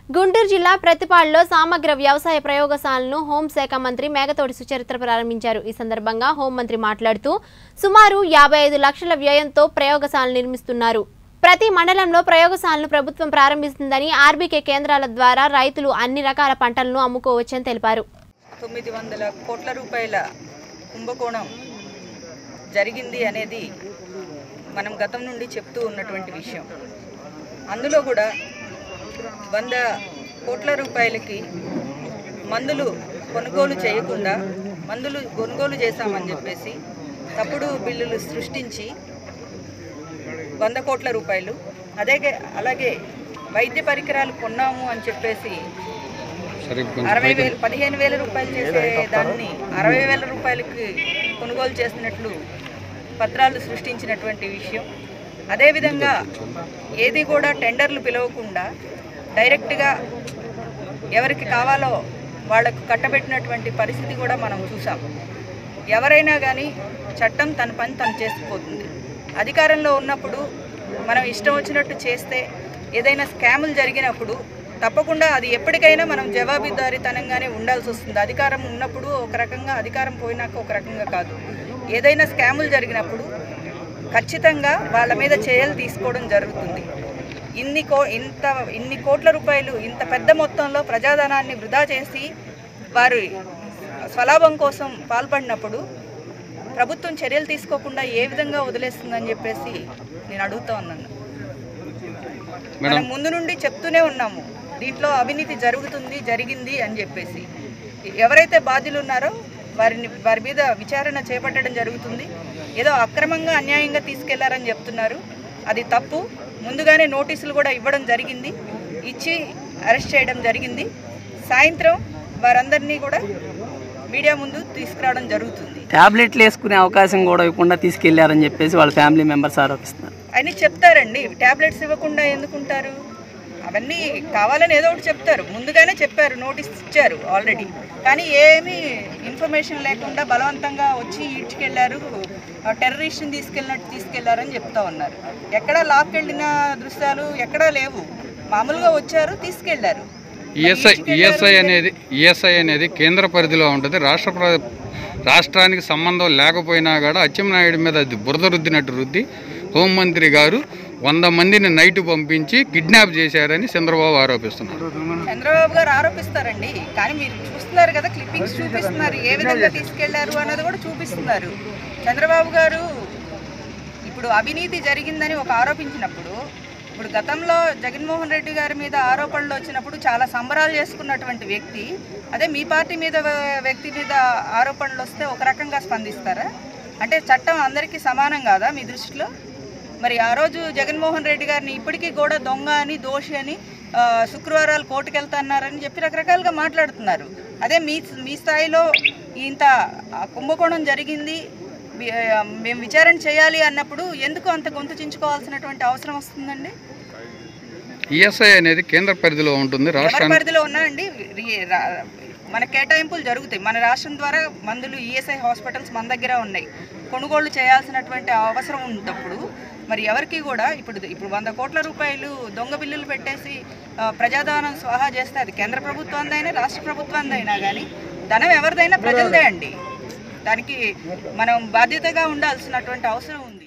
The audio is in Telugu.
గుంటూరు జిల్లా ప్రతిపాడులో సమగ్ర వ్యవసాయ ప్రయోగశాలను హోంశాఖ మంత్రి మేఘతోటి సుచరిత్ర ప్రారంభించారు ఈ సందర్భంగా హోంమంత్రి మాట్లాడుతూ సుమారు యాభై ఐదు లక్షల వ్యయంతో ప్రయోగశాలను నిర్మిస్తున్నారు ప్రతి మండలంలో ప్రయోగశాలను ప్రభుత్వం ప్రారంభిస్తుందని ఆర్బీకే కేంద్రాల ద్వారా రైతులు అన్ని రకాల పంటలను అమ్ముకోవచ్చని తెలిపారు తొమ్మిది వందల కోట్ల రూపాయల కుంభకోణం జరిగింది అనేది మనం గతం నుండి చెప్తూ ఉన్నటువంటి విషయం అందులో కూడా వంద కోట్ల రూపాయలకి మందులు కొనుగోలు చేయకుండా మందులు కొనుగోలు చేశామని చెప్పేసి తప్పుడు బిల్లులు సృష్టించి వంద కోట్ల రూపాయలు అదే అలాగే వైద్య పరికరాలు కొన్నాము అని చెప్పేసి అరవై వేలు పదిహేను వేల రూపాయలు చేసే దాన్ని అరవై వేల రూపాయలకి కొనుగోలు చేసినట్లు పత్రాలు సృష్టించినటువంటి విషయం అదేవిధంగా ఏది కూడా టెండర్లు పిలవకుండా డైరెక్ట్గా ఎవరికి కావాలో వాళ్లకు కట్టబెట్టినటువంటి పరిస్థితి కూడా మనం చూసాం ఎవరైనా కానీ చట్టం తన పని తను చేసుకుపోతుంది అధికారంలో ఉన్నప్పుడు మనం ఇష్టం వచ్చినట్టు చేస్తే ఏదైనా స్కాములు జరిగినప్పుడు తప్పకుండా అది ఎప్పటికైనా మనం జవాబుదారీతనంగానే ఉండాల్సి వస్తుంది అధికారం ఉన్నప్పుడు ఒక రకంగా అధికారం పోయినాక ఒక రకంగా కాదు ఏదైనా స్కాములు జరిగినప్పుడు ఖచ్చితంగా వాళ్ళ మీద చర్యలు తీసుకోవడం జరుగుతుంది ఇన్ని కో ఇంత ఇన్ని కోట్ల రూపాయలు ఇంత పెద్ద మొత్తంలో ప్రజాధనాన్ని వృధా చేసి వారి స్వలాభం కోసం పాల్పడినప్పుడు ప్రభుత్వం చర్యలు తీసుకోకుండా ఏ విధంగా వదిలేస్తుందని చెప్పేసి నేను అడుగుతా ఉన్నాను మనం ముందు నుండి చెప్తూనే ఉన్నాము దీంట్లో అవినీతి జరుగుతుంది జరిగింది అని చెప్పేసి ఎవరైతే బాధ్యులు ఉన్నారో వారిని వారి మీద విచారణ చేపట్టడం జరుగుతుంది ఏదో అక్రమంగా అన్యాయంగా తీసుకెళ్లారని చెప్తున్నారు అది తప్పు ముందుగానే నోటీసులు కూడా ఇవ్వడం జరిగింది ఇచ్చి అరెస్ట్ చేయడం జరిగింది సాయంత్రం వారందరినీ కూడా మీడియా ముందు తీసుకురావడం జరుగుతుంది ట్యాబ్లెట్లు వేసుకునే అవకాశం కూడా ఇవ్వకుండా తీసుకెళ్లారని చెప్పేసి వాళ్ళ ఫ్యామిలీ మెంబర్స్ ఆరోపిస్తున్నారు అని చెప్తారండి టాబ్లెట్స్ ఇవ్వకుండా ఎందుకుంటారు అవన్నీ కావాలని ఏదో ఒకటి చెప్తారు ముందుగానే చెప్పారు నోటీస్ ఇచ్చారు ఆల్రెడీ కానీ ఏమీ ఇన్ఫర్మేషన్ లేకుండా బలవంతంగా వచ్చి ఈడ్చుకెళ్లారు టెర్రరిస్ట్ని తీసుకెళ్ళినట్టు తీసుకెళ్లారని చెప్తా ఉన్నారు ఎక్కడా లాక్కెళ్ళిన దృశ్యాలు ఎక్కడా లేవు మామూలుగా వచ్చారు తీసుకెళ్లారు ఈఎస్ఐ ఈఎస్ఐ అనేది ఈఎస్ఐ అనేది కేంద్ర పరిధిలో ఉంటుంది రాష్ట్ర ప్ర- రాష్ట్రానికి సంబంధం లేకపోయినా కూడా అచ్చెన్నాయుడు మీద అది బురద రుద్దినట్టు రుద్ది హోంమంత్రి గారు వంద మందిని నైట్ పంపించి కిడ్నాప్ చేశారని చంద్రబాబు ఆరోపిస్తున్నారు చంద్రబాబు గారు ఆరోపిస్తారండి కానీ మీరు చూస్తున్నారు కదా క్లిప్పింగ్స్ చూపిస్తున్నారు ఏ విధంగా తీసుకెళ్లారు అన్నది కూడా చూపిస్తున్నారు చంద్రబాబు గారు ఇప్పుడు అవినీతి జరిగిందని ఒక ఆరోపించినప్పుడు ఇప్పుడు గతంలో జగన్మోహన్ రెడ్డి గారి మీద ఆరోపణలు వచ్చినప్పుడు చాలా సంబరాలు చేసుకున్నటువంటి వ్యక్తి అదే మీ పార్టీ మీద వ- వ్యక్తి మీద ఆరోపణలు వస్తే ఒక రకంగా స్పందిస్తారా అంటే చట్టం అందరికీ సమానం కాదా మీ దృష్టిలో మరి ఆ రోజు జగన్మోహన్ రెడ్డి గారిని ఇప్పటికీ కూడా దొంగ అని దోషి అని ఆ, శుక్రవారాలు కోర్టుకు వెళ్తున్నారని చెప్పి రకరకాలుగా మాట్లాడుతున్నారు అదే మీ మీ స్థాయిలో ఇంత ఆ, కుంభకోణం జరిగింది వి- ఆ, మేము విచారణ చేయాలి అన్నప్పుడు ఎందుకు అంత గొంతు చించుకోవాల్సినటువంటి అవసరం వస్తుందండి ఈఎస్ఐ అనేది కేంద్ర పరిధిలో ఉంటుంది ఎవరి రాష్ట్రానికి పరిధిలో ఉన్నాయండి రి- రా- మన కేటాయింపులు జరుగుతాయి మన రాష్ట్రం ద్వారా మందులు ఈఎస్ఐ హాస్పిటల్స్ మన దగ్గర ఉన్నాయి కొనుగోళ్లు చేయాల్సినటువంటి అవసరం ఉన్నప్పుడు మరి ఎవరికి కూడా ఇప్పుడు ఇప్పుడు వంద కోట్ల రూపాయలు దొంగ బిల్లులు పెట్టేసి ఆ, ప్రజాధనం స్వాహా చేస్తే అది కేంద్ర ప్రభుత్వందైనా రాష్ట్ర ప్రభుత్వందైనా కానీ ధనం ఎవరిదైనా ప్రజలదే అండి దానికి మనం బాధ్యతగా ఉండాల్సినటువంటి అవసరం ఉంది